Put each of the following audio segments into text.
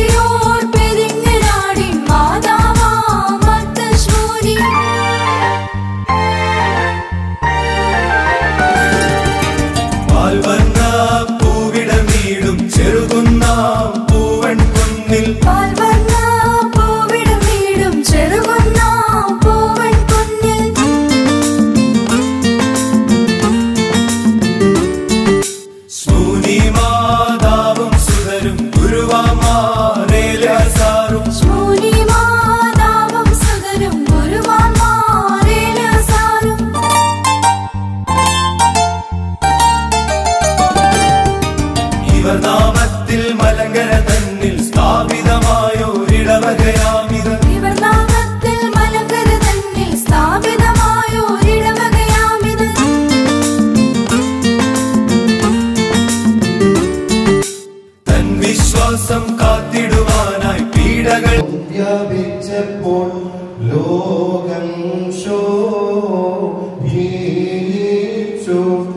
പെരിയോർ പെരിങ്ങനാടിൻ മാതാവാ മർത്തശ്മൂരി പാൽവർണ്ണ പൂവിടമീടും ചെറുകുന്ന പൂവൻ കുന്നിൽ പാൽവർണ്ണ പൂവിടും വീടും ചെറുകുന്ന പൂവൻ കുന്നിൽ സ്മൂനി മാതാവും സുതരും ഗുരുവാമാരേലാസാറും ശൂനി മാതാവും സുതരും ഗുരുവാന്മാരേലസാരും ഇവർ നാമത്തിൽ മലങ്കര തന്നിൽ സ്ഥാപിതമായോരിടവകയാമിത് ഇവർ നാമത്തിൽ മലങ്കര തന്നിൽ സ്ഥാപിതമായോരിടവകയാമിത് തൻ വിശ്വാസം കാത്തിടുവാനായി പീഡകൾ വ്യാപിച്ചപ്പോൾ ലോകം ശോഭിച്ചു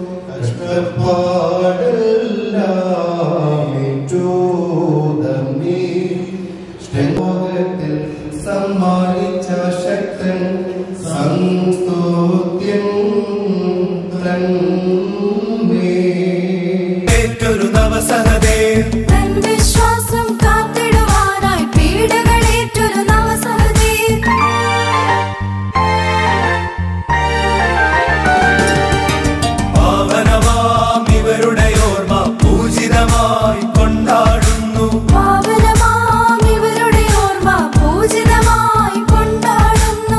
കഷ്ടപ്പാടെല്ലാമേറ്റൂതമേ ലോകത്തിൽ സമ്മാനിച്ച ശക്തൻ സംസ്തുത്യം തന്നേ ഏറ്റൊരു നവസഹതേ തൻ വിശ്വാസം കാത്തിടുവാനായി പീഡകളേറ്റൊരു നവസഹതീർ പാവനമാം ഇവരുടെ ഓർമ്മ പൂജിതമായി കൊണ്ടാടുന്നു പാവനമാം ഇവരുടെ ഓർമ്മ പൂജിതമായി കൊണ്ടാടുന്നു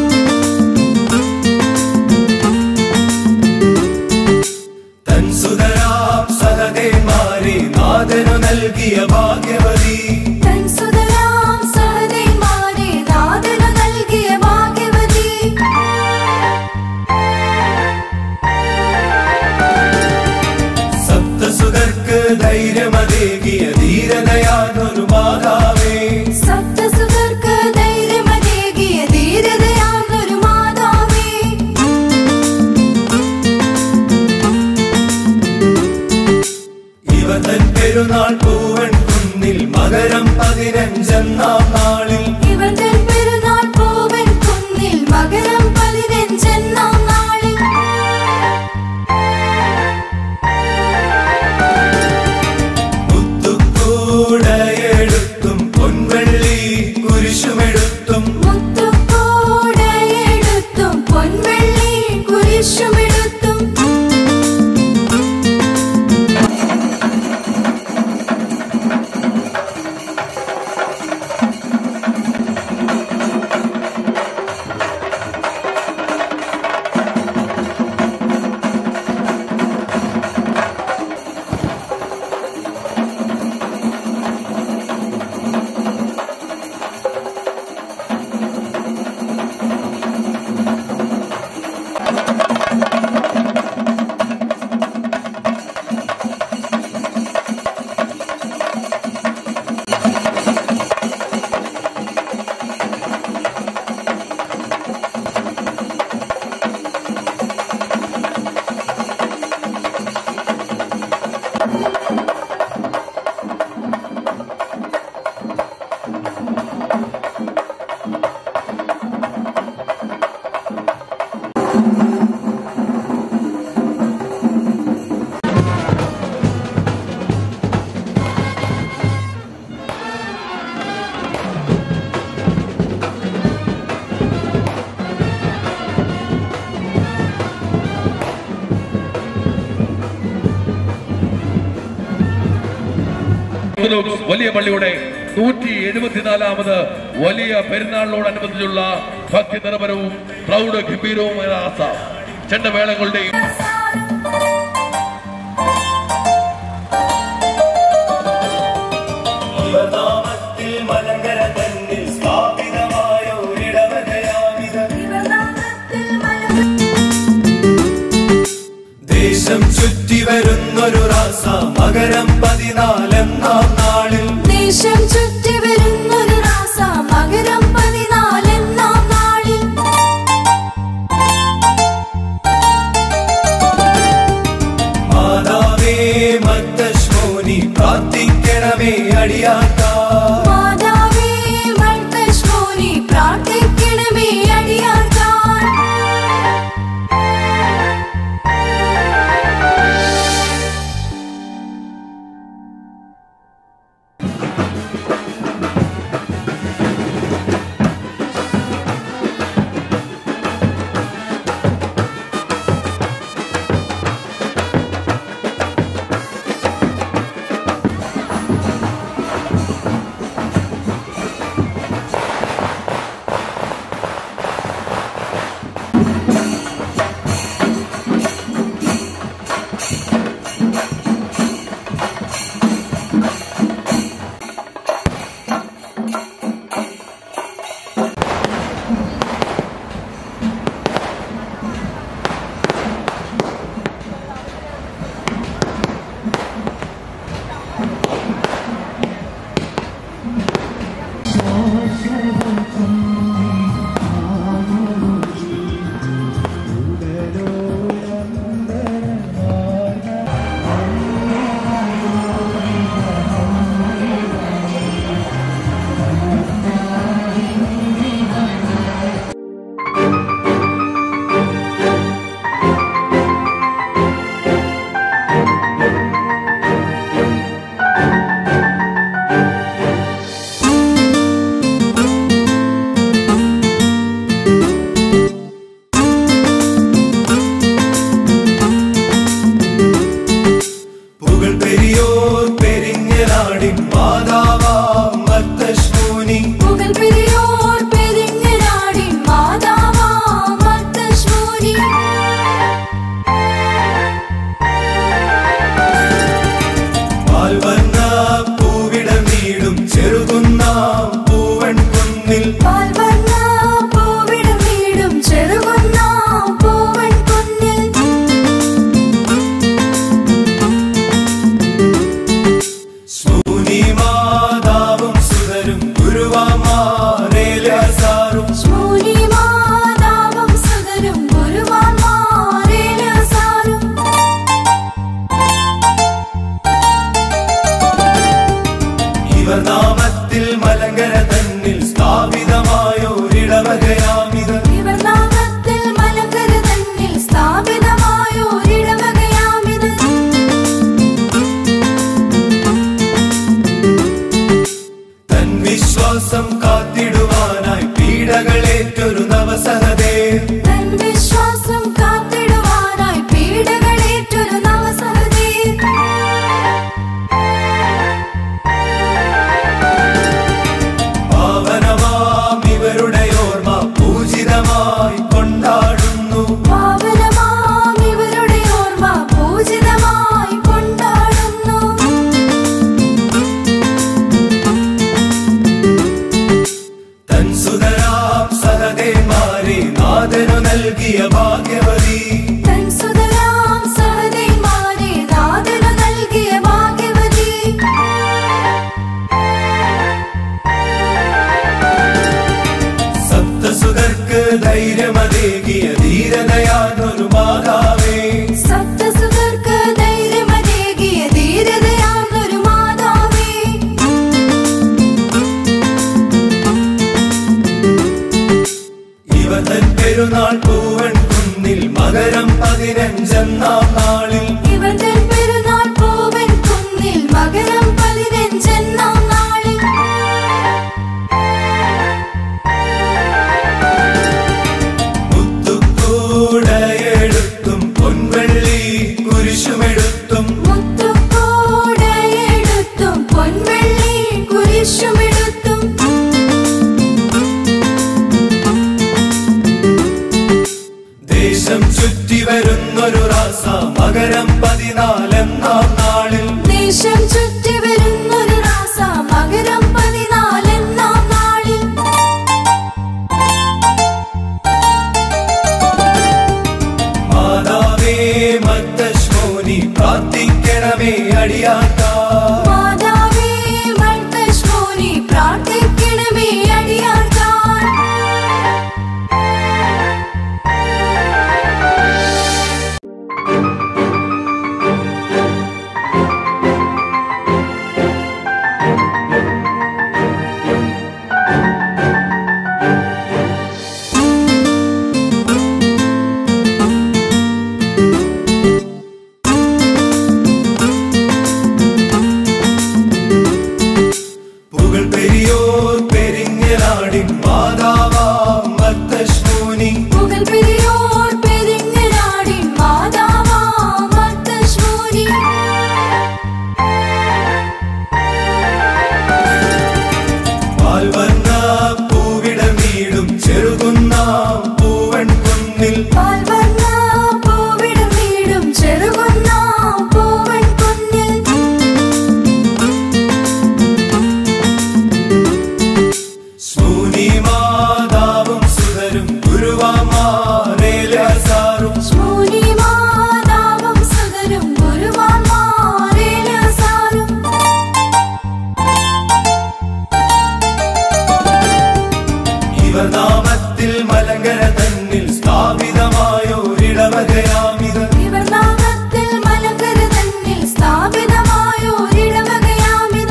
തൻ സുതരാം സഹദേമാരെ നാഥനു നൽകിയ ഭാഗ്യവതി തൻ സുതരാം സഹദേന്മാരെ നാഥനു നൽകിയ ഭാഗ്യവതി സപ്തസുതർക്ക് ധൈര്യമതേകിയ ധീരതയാതൊരു മാതാവേ സപ്തസുതർക്ക് ധൈര്യമതേകിയ ധീരതയാർന്നൊരു മാതാവേ ഇവ തൻ പെരുന്നാൾ പൂവൻ കുന്നിൽ മകരം പതിനഞ്ചെന്നാം നാളിൽ ഇവർ തൻ പെരുന്നാൾ പൂവൻ കുന്നിൽ മകരം പതിനഞ്ചെന്നാം നാളിൽ മുത്തുക്കൂടയെടുത്തും പൊൻവെള്ളി കുരിശുമെടുത്തും മുത്തുക്കൂടയെടുത്തും പൊൻവെള്ളി കുരിശുമെടുത്തും ഓർത്തഡോക്സ് വലിയ പള്ളിയുടെ നൂറ്റി എഴുപത്തിനാലാമത് വലിയ പെരുന്നാളിനോടനുബന്ധിച്ചുള്ള ഭക്തി നിറപരവും പ്രൗഢ ഗംഭീരവുമായ ആസ ചെണ്ടമേളങ്ങളുടെയും നാമത്തിൽ മലങ്കര തന്നിൽ സ്ഥാപിതമായോരിടവകയാമിത് ഇവർ നാമത്തിൽ മലങ്കര ദേശം ചുറ്റി വരുന്നൊരു റാസ മകരം പതിനാലെന്നാം നാളിൽ ദേശം ചുറ്റി വരുന്നൊരു റാസ മകരം പതിനാലെന്നാം നാളിൽ മാതാവേ മൾക്കശ്മോനി പ്രാർത്ഥിക്കണമേ അടിയാർക്കാൻ പുകൾ പെരിയോർ പെരിഞ്ഞനാടിൻ മാതാവാം മത്തശ്മൂനി മുഗൾ പെരിയോർ പെരിങ്ങനാടിൻ മാതാവാ മൾക്കശ്മോനി പാൽവർണ്ണ പൂവിടം നീടും ചെറുകുന്നാം പൂവൻ കുന്നിൽ പാൽവർണ്ണ പൂവിടും വീടും ചെറുകുന്ന പൂവൻ കുന്നിൽ സ്മൂനി മാതാവും സുതരും ഗുരുവാമാരേലാസാറും ശൂനി മാതാവും സുതരും ഗുരുവാന്മാരേലസാരും ഇവർ നാമത്തിൽ മലങ്കര തന്നിൽ സ്ഥാപിതമായോരിടവകയാമിത് ഇവർ നാമത്തിൽ മലങ്കര തന്നിൽ സ്ഥാപിതമായോരിടവകയാമിത് തൻ വിശ്വാസം കാത്തിടുവാനായി പീഡകളേറ്റൊരു നവസഹതേ തൻ വിശ്വാസം കാത്തിടുവാനായി പീഡകളേറ്റൊരു നവസഹതേ പാവനമാം ഇവരുടെ ഓർമ്മ പൂജിതമായി കൊണ്ടാടുന്നു പാവനമാം ഇവരുടെ ഓർമ്മ പൂജിതമായി കൊണ്ടാടുന്നു തൻ സുതരാം സഹദേമാരെ നാഥനു നൽകിയ ഭാഗ്യവതി തൻ സുതരാം സഹദേമാരെ നാഥനു നൽകിയ ഭാഗ്യവതി സപ്തസുതർക്ക് ധൈര്യമതേകിയ ധീരതയാർന്നൊരു മാതാവേ സപ്തസുതർക്ക് ധൈര്യമതേകിയ ധീരതയാർന്നൊരു മാതാവേ ഇവ തൻ പെരുന്നാൾ പൂവൻ കുന്നിൽ മകരം പതിനഞ്ചെന്നാം നാളിൽ ഇവർ തൻ പെരുന്നാൾ പൂവൻ കുന്നിൽ മകരം പതിനഞ്ചെന്നാം നാളിൽ മുത്തുക്കൂടയെടുത്തും പൊൻവെള്ളി കുരിശുമെടുത്തും മുത്തുക്കോടയെടുത്തും പൊൻവെള്ളി കുരിശുമെടുത്തും ദേശം ചുറ്റി വരുന്നൊരു റാസ മകരം പതിനാലെന്നാം നാളിൽ ദേശം ചുറ്റി വരുന്നൊരു റാസ മകരം പതിനാലെന്നാം നാളിൽ മാതാവേ മത്തശ്മോനി പ്രാർത്ഥിക്കണമേ അടിയാത്ത മാതാവേ മൾക്കശ്മോനി പ്രാർത്ഥിക്കണമേ അടിയാർക്കാൻ പെരിയോർ പെരിഞ്ഞനാടിൻ മാതാവാം മത്തശ്മൂനി പുകൽ പെരിയോർ പെരിങ്ങനാടിൻ മാതാവാം മർത്തശ്മൂനി. പാൽവർണ്ണ പൂവിടമീടും ചെറുകുന്നാം പൂവൻ കുന്നിൽ പാൽവർണ്ണ പൂവിടും വീടും ചെറുകുന്നാം പൂവൻ കുന്നിൽ. സ്മൂനി മാതാവും സുതരും ഗുരുവാമാരേലാസാറും ശ്മൂനി മാതാവും സുതരും ഗുരുവാന്മാരേലസാരും. ഇവർ നാമത്തിൽ മലങ്കര തന്നിൽ സ്ഥാപിതമായോരിടവകയാമിത് ഇവർ നാമത്തിൽ മലങ്കര തന്നിൽ സ്ഥാപിതമായോരിടവകയാമിത്.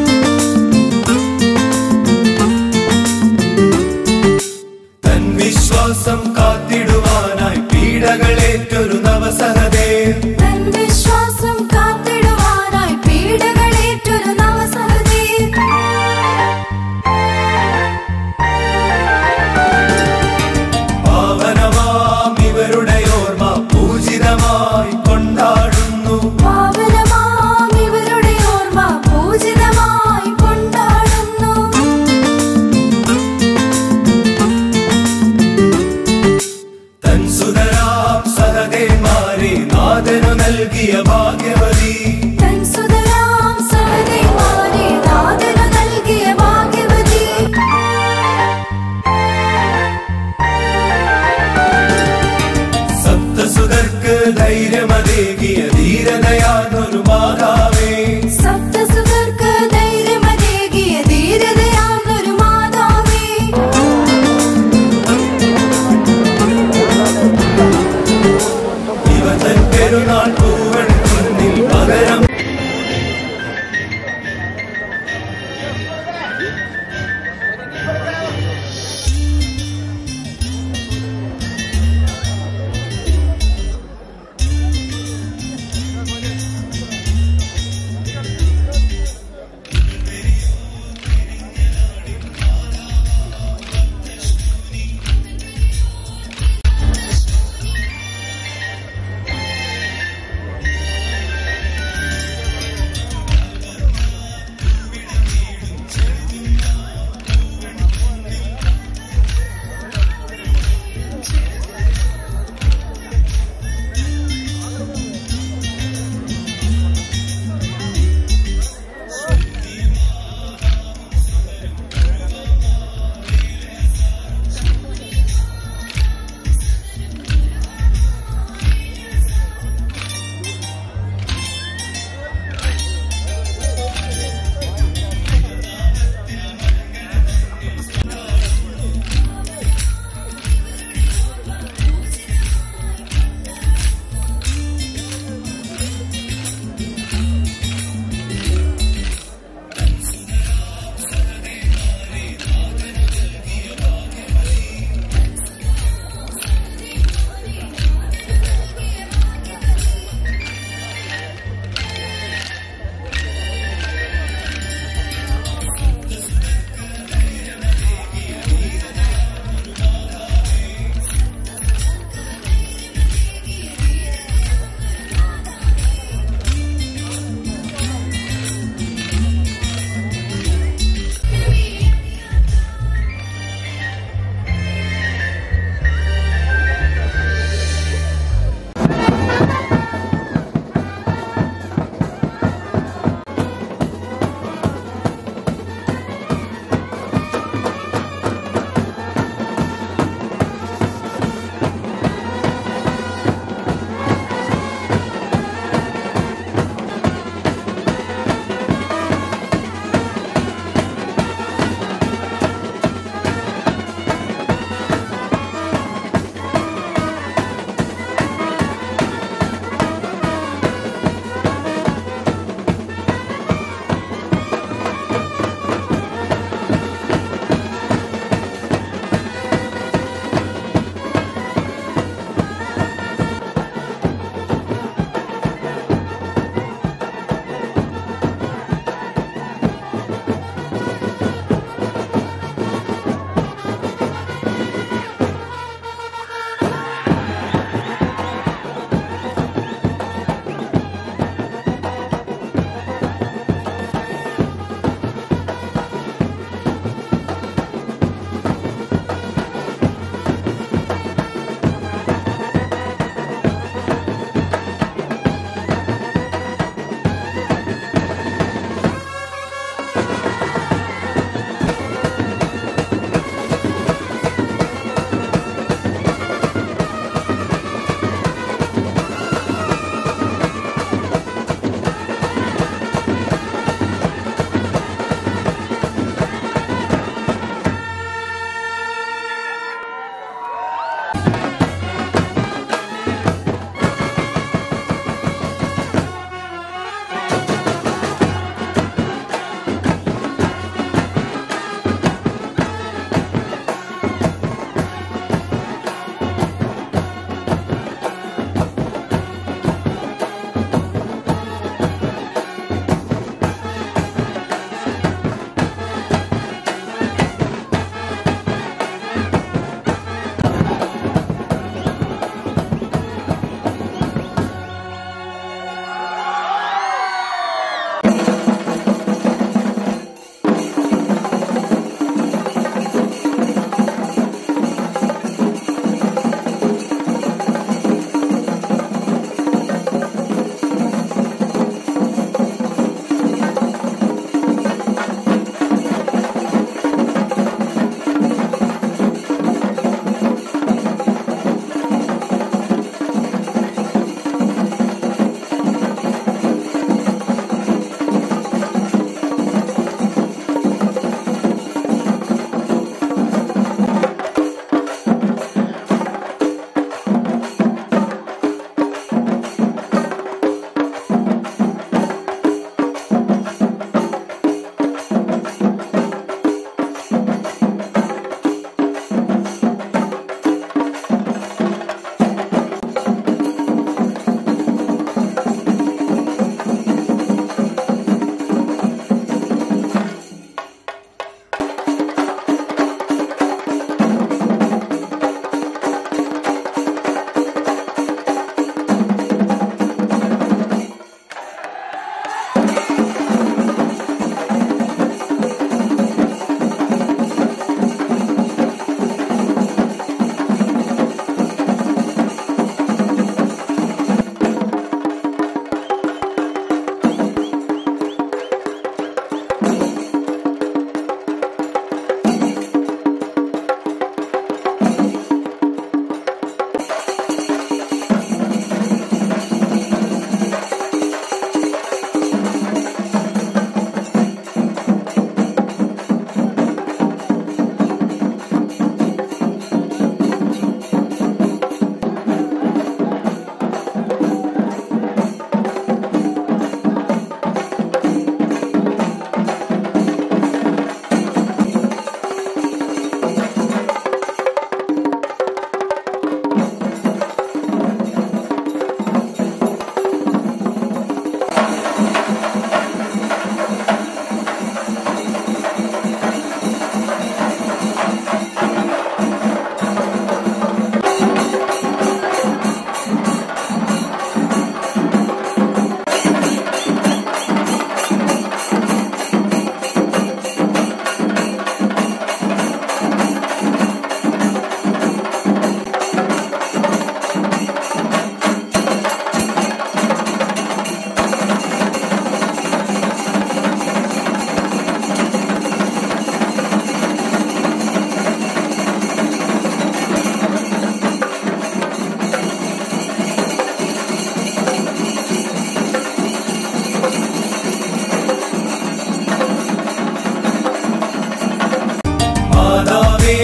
തൻ വിശ്വാസം കാത്തിടുവാനായി പീഡകളേറ്റൊരു നവസഹതേ തൻ വിശ്വാസം കാത്തിടുവാനായി പീഡകളേറ്റൊരു നവസഹതേ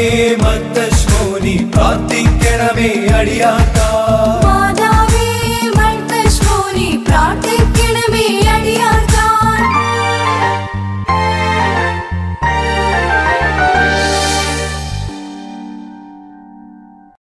മത്തശ്മോനി പ്രാർത്ഥിക്കണമേ അടിയാത്ത